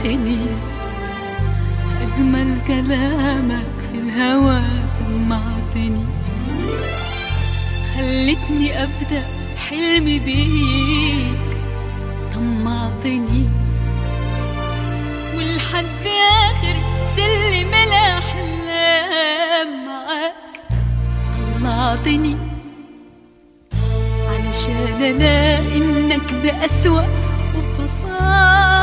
سمعتني أجمل كلامك في الهوى سمعتني خلتني أبدأ حلمي بيك طمعتني ولحد آخر سلم الأحلام معاك طلعتني علشان ألاقي إنك بأسوأ وببساطة